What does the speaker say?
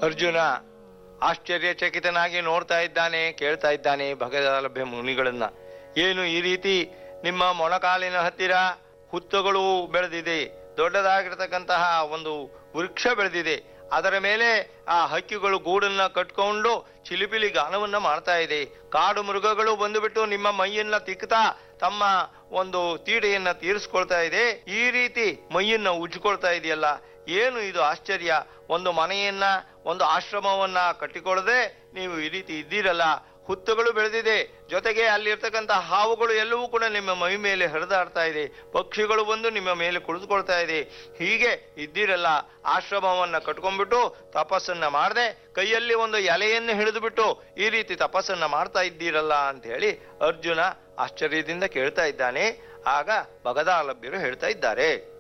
ಅರ್ಜುನ ಆಶ್ಚರ್ಯಚಕಿತನಾಗಿ ನೋಡ್ತಾ ಇದ್ದಾನೆ ಕೇಳ್ತಾ ಇದ್ದಾನೆ ಭಗದಲಭ್ಯ ಮುನಿಗಳನ್ನ ಏನು ಈ ರೀತಿ ನಿಮ್ಮ ಮೊಣಕಾಲಿನ ಹತ್ತಿರ ಹುತ್ತಗಳು ಬೆಳೆದಿದೆ ದೊಡ್ಡದಾಗಿರ್ತಕ್ಕಂತಹ ಒಂದು ವೃಕ್ಷ ಬೆಳೆದಿದೆ ಅದರ ಮೇಲೆ ಆ ಹಕ್ಕಿಗಳು ಗೂಡನ್ನ ಕಟ್ಕೊಂಡು ಚಿಲಿಪಿಲಿ ಗಾನವನ್ನ ಮಾಡ್ತಾ ಇದೆ ಕಾಡು ಮೃಗಗಳು ಬಂದುಬಿಟ್ಟು ನಿಮ್ಮ ಮೈಯನ್ನ ತಿಕ್ತಾ ತಮ್ಮ ಒಂದು ತೀಡೆಯನ್ನ ತೀರಿಸ್ಕೊಳ್ತಾ ಇದೆ ಈ ರೀತಿ ಮೈಯನ್ನ ಉಜ್ಕೊಳ್ತಾ ಇದೆಯಲ್ಲ ಏನು ಇದು ಆಶ್ಚರ್ಯ ಒಂದು ಮನೆಯನ್ನ ಒಂದು ಆಶ್ರಮವನ್ನ ಕಟ್ಟಿಕೊಳ್ಳದೆ ನೀವು ಈ ರೀತಿ ಇದ್ದೀರಲ್ಲ ಹುತ್ತುಗಳು ಬೆಳೆದಿದೆ ಜೊತೆಗೆ ಅಲ್ಲಿರ್ತಕ್ಕಂಥ ಹಾವುಗಳು ಎಲ್ಲವೂ ಕೂಡ ನಿಮ್ಮ ಮೈ ಮೇಲೆ ಹರಿದಾಡ್ತಾ ಇದೆ ಪಕ್ಷಿಗಳು ಬಂದು ನಿಮ್ಮ ಮೇಲೆ ಕುಳಿತುಕೊಳ್ತಾ ಇದೆ ಹೀಗೆ ಇದ್ದೀರಲ್ಲ ಆಶ್ರಮವನ್ನ ಕಟ್ಕೊಂಡ್ಬಿಟ್ಟು ತಪಸ್ಸನ್ನ ಮಾಡದೆ ಕೈಯಲ್ಲಿ ಒಂದು ಎಲೆಯನ್ನು ಹಿಡಿದುಬಿಟ್ಟು ಈ ರೀತಿ ತಪಸ್ಸನ್ನ ಮಾಡ್ತಾ ಇದ್ದೀರಲ್ಲ ಅಂತ ಹೇಳಿ ಅರ್ಜುನ ಆಶ್ಚರ್ಯದಿಂದ ಕೇಳ್ತಾ ಇದ್ದಾನೆ ಆಗ ಭಗದಾಲಭ್ಯರು ಹೇಳ್ತಾ ಇದ್ದಾರೆ